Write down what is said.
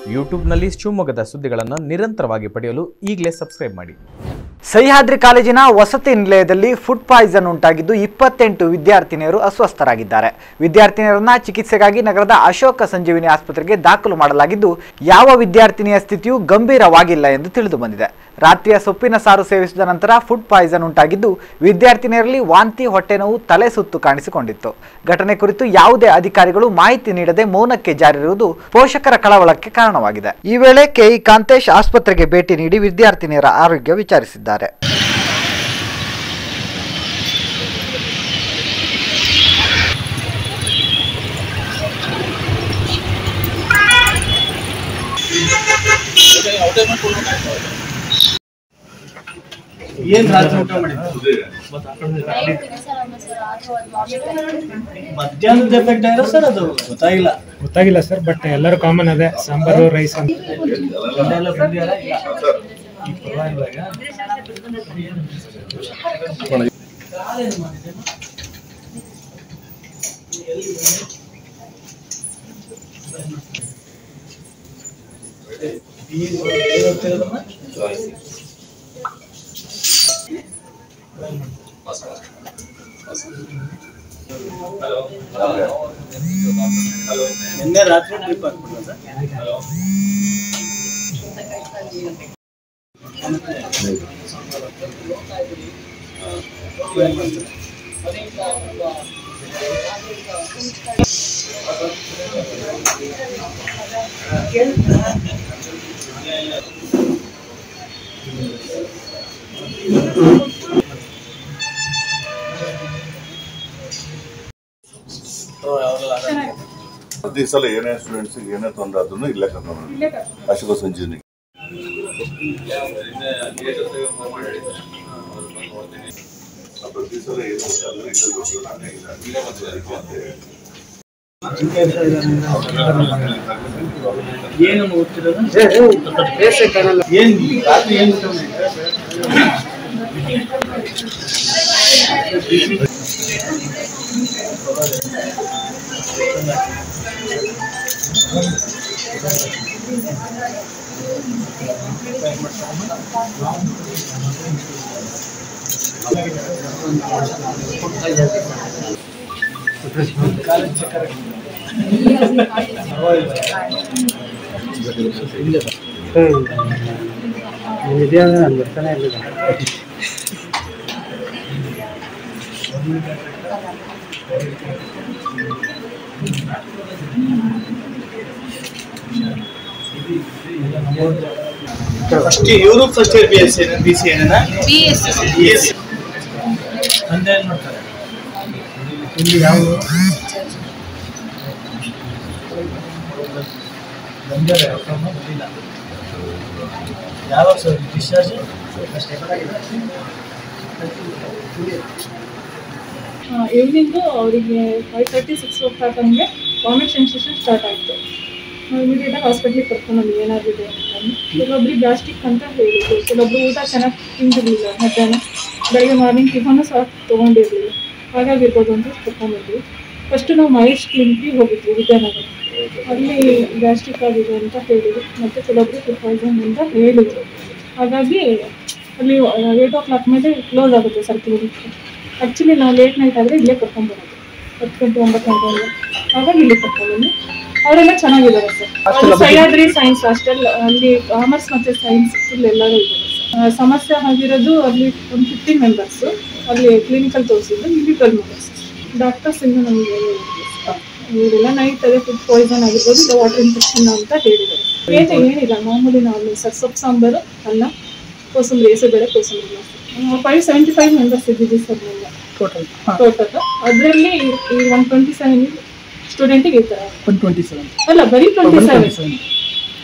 ಯೂಟ್ಯೂಬ್ನಲ್ಲಿ ಶಿವಮೊಗ್ಗದ ಸುದ್ದಿಗಳನ್ನು ನಿರಂತರವಾಗಿ ಪಡೆಯಲು ಈಗಲೇ ಸಬ್ಸ್ಕ್ರೈಬ್ ಮಾಡಿ ಸಹ್ಯಾದ್ರಿ ಕಾಲೇಜಿನ ವಸತಿ ನಿಲಯದಲ್ಲಿ ಫುಡ್ ಪಾಯ್ಸನ್ ಉಂಟಾಗಿದ್ದು ಇಪ್ಪತ್ತೆಂಟು ವಿದ್ಯಾರ್ಥಿನಿಯರು ಅಸ್ವಸ್ಥರಾಗಿದ್ದಾರೆ ವಿದ್ಯಾರ್ಥಿನಿಯರನ್ನ ಚಿಕಿತ್ಸೆಗಾಗಿ ನಗರದ ಅಶೋಕ ಸಂಜೀವಿನಿ ಆಸ್ಪತ್ರೆಗೆ ದಾಖಲು ಮಾಡಲಾಗಿದ್ದು ಯಾವ ವಿದ್ಯಾರ್ಥಿನಿಯ ಸ್ಥಿತಿಯು ಗಂಭೀರವಾಗಿಲ್ಲ ಎಂದು ತಿಳಿದು ಬಂದಿದೆ ರಾತ್ರಿಯ ಸೊಪ್ಪಿನ ಸಾರು ಸೇವಿಸಿದ ನಂತರ ಫುಡ್ ಪಾಯ್ಸನ್ ಉಂಟಾಗಿದ್ದು ವಿದ್ಯಾರ್ಥಿನಿಯರಲ್ಲಿ ವಾಂತಿ ಹೊಟ್ಟೆನೋವು ತಲೆ ಸುತ್ತು ಕಾಣಿಸಿಕೊಂಡಿತ್ತು ಘಟನೆ ಕುರಿತು ಯಾವುದೇ ಅಧಿಕಾರಿಗಳು ಮಾಹಿತಿ ನೀಡದೆ ಮೌನಕ್ಕೆ ಜಾರಿರುವುದು ಪೋಷಕರ ಕಳವಳಕ್ಕೆ ಕಾರಣವಾಗಿದೆ ಈ ವೇಳೆ ಕೆಇ ಕಾಂತೇಶ್ ಆಸ್ಪತ್ರೆಗೆ ಭೇಟಿ ನೀಡಿ ವಿದ್ಯಾರ್ಥಿನಿಯರ ಆರೋಗ್ಯ ವಿಚಾರಿಸಿದ್ದಾರೆ ಏನ್ ರಾತ್ರಿ ಊಟ ಮಾಡಿದ್ದು ಮಧ್ಯಾಹ್ನದ ಎಫೆಕ್ಟ್ ಆಗಿರೋ ಸರ್ ಅದು ಗೊತ್ತಾಗಿಲ್ಲ ಗೊತ್ತಾಗಿಲ್ಲ ಸರ್ ಬಟ್ ಎಲ್ಲರೂ ಕಾಮನ್ ಅದೇ ಸಾಂಬಾರು ರೈಸ್ ಅಂತ ಗಂಡ ಎಲ್ಲ ಬಂದಿಯಾರ ಇಲ್ಲ ಈಗ ಪರವಾಗಿಲ್ಲ ಈಗ? ಈಗ ಏನ್ ಓದ್ತಿರೋದಮ್ಮ? ನಿನ್ನೆ ರಾತ್ರಿ ಟ್ರಿಪ್ ಹಾಕ್ಬಿಟ್ರ ಸರ್ ಪ್ರತಿ ಸಲ ಏನೇ ಸ್ಟೂಡೆಂಟ್ಸ್ ಏನೇ ತೊಂದರೆ ಆದ್ರೂ ಇಲ್ಲೇ ಕರ್ಕೊಂಡು ಅಶೋಕ ಸಂಜೀವಿನಿ ಪ್ರತಿ ಸಲ ಏನೇ ಆದ್ರೂ ಇಲ್ಲೇ ಕರ್ಕೊಂಡು ನಾನೇ ಇಲ್ಲೇ ಮತ್ತೆ ಏನು ಓದ್ತಿರೋದು ಏನ್ ರಾತ್ರಿ ಏನ್ ಊಟ ಮಾಡಿದ್ರಿ? ಕಾಲೇಜ್ ಚಕ್ಕರ ಫಸ್ಟ್ ಇವರು first year B S C B C ಏನೇನ ಬಿ ಎಸ್ ತಂದೆ ಏನ್ ಮಾಡ್ತಾರೆ ಇಲ್ಲಿ ಯಾವ ಊರು? ಬಂದಿದ್ದಾರೆ ಅಪ್ಪಮ್ಮ ಬಂದಿಲ್ಲ ಯಾವಾಗ ಸರ್ ಡಿಸ್ಚಾರ್ಜ್ ಈವ್ನಿಂಗು ಅವರಿಗೆ five thirty six o'clock ಹಂಗೆ ವಾಮಿಟ್ ಸೆನ್ಸೇಷನ್ ಸ್ಟಾರ್ಟ್ ಆಯಿತು ಇಮಿಡಿಯೇಟಾಗಿ ಹಾಸ್ಪಿಟ್ಲಿಗೆ ಕರ್ಕೊಂಡ್ಬಂದ್ವಿ ಏನಾಗಿದೆ ಅಂತಂದು ಕೆಲವೊಬ್ರಿಗೆ ಗ್ಯಾಸ್ಟ್ರಿಕ್ ಅಂತ ಹೇಳಿದ್ರು ಕೆಲವೊಬ್ರು ಊಟ ಚೆನ್ನಾಗಿ ತಿಂದಿರಲಿಲ್ಲ ಮಧ್ಯಾಹ್ನ ಬೆಳಗ್ಗೆ ಮಾರ್ನಿಂಗ್ ಟಿಫನ್ನು ಸಹ ತೊಗೊಂಡಿರಲಿಲ್ಲ ಹಾಗಾಗಿರ್ಬೋದು ಅಂತ ಕರ್ಕೊಂಡ್ಬಂದ್ವಿ ಫಸ್ಟು ನಾವು ಮಹೇಶ್ ಕ್ಲಿನಿಕ್ಗೆ ಹೋಗಿದ್ವಿ ವಿದ್ಯಾನಗರ ಅಲ್ಲಿ ಗ್ಯಾಸ್ಟ್ರಿಕ್ ಆಗಿದೆ ಅಂತ ಹೇಳಿದ್ರು ಮತ್ತು ಕೆಲವೊಬ್ರು ಫುಡ್ ಪಾಯ್ಸನ್ ಅಂತ ಹೇಳಿದ್ರು ಹಾಗಾಗಿ ಅಲ್ಲಿ ಏಟ್ ಓ ಕ್ಲಾಕ್ ಮೇಲೆ ಕ್ಲೋಸ್ ಆಗುತ್ತೆ ಸರ್ ಕ್ಲಿನಿಕ್ ಆ್ಯಕ್ಚುಲಿ ನಾವು ಲೇಟ್ ನೈಟ್ ಆದರೆ ಇಲ್ಲೇ ಕರ್ಕೊಂಡ್ಬರೋದು ಹತ್ತು ಗಂಟೆ ಒಂಬತ್ತು ಗಂಟೆ ಎಲ್ಲ ಹಾಗಾಗಿ ಇಲ್ಲಿ ಕರ್ಕೊಂಡ್ಬಂದು ಅವರೆಲ್ಲ ಚೆನ್ನಾಗಿದ್ದಾರೆ ಸರ್ ಸಹ್ಯಾದ್ರಿ ಸೈನ್ಸ್ ಹಾಸ್ಟೆಲ್ ಅಲ್ಲಿ ಕಾಮರ್ಸ್ ಮತ್ತು ಸೈನ್ಸ್ ಫುಲ್ ಎಲ್ಲರೂ ಇದ್ದಾರೆ ಸರ್ ಸಮಸ್ಯೆ ಆಗಿರೋದು ಅಲ್ಲಿ ಒಂದು ಫಿಫ್ಟೀನ್ ಮೆಂಬರ್ಸು ಅಲ್ಲಿ ಕ್ಲಿನಿಕಲ್ ತೋರಿಸಿದ್ದು ಇಲ್ಲಿ ಟ್ವೆಲ್ ಮೆಂಬರ್ಸ್ ಡಾಕ್ಟರ್ಸ್ ಇನ್ನೂ ನಮಗೆ ಇವರೆಲ್ಲ ನೈಟ್ ಅದೇ ಫುಡ್ ಪಾಯ್ಸನ್ ಆಗಿರ್ಬೋದು ಇಲ್ಲ ವಾಟರ್ ಇನ್ಫೆಕ್ಷನ್ ಅಂತ ಹೇಳಿದ್ದಾರೆ ಏನು ಏನಿಲ್ಲ ಮಾಮೂಲಿ ನಾರ್ಮಲ್ ಸರ್ ಸೊಪ್ಪು ಸಾಂಬಾರು ಅನ್ನ ಕೋಸಂಬರಿ ಹೆಸರುಬೇಳೆ ಕೋಸಂಬರಿ ಫೈವ್ ಸೆವೆಂಟಿ ಫೈವ್ ಮೆಂಬರ್ಸ್ ಇದ್ದೀವಿ ಸರ್ ನಾವು ಟೋಟಲ್ ಟೋಟಲ್ ಅದರಲ್ಲಿ ಈ ಒನ್ ಟ್ವೆಂಟಿ ಸೆವೆನ್ ಸ್ಟೂಡೆಂಟಿಗೆ ಈ ಥರ ಒನ್ ಟ್ವೆಂಟಿ ಸೆವೆನ್ ಅಲ್ಲ ಬರೀ ಟ್ವೆಂಟಿ ಸೆವೆನ್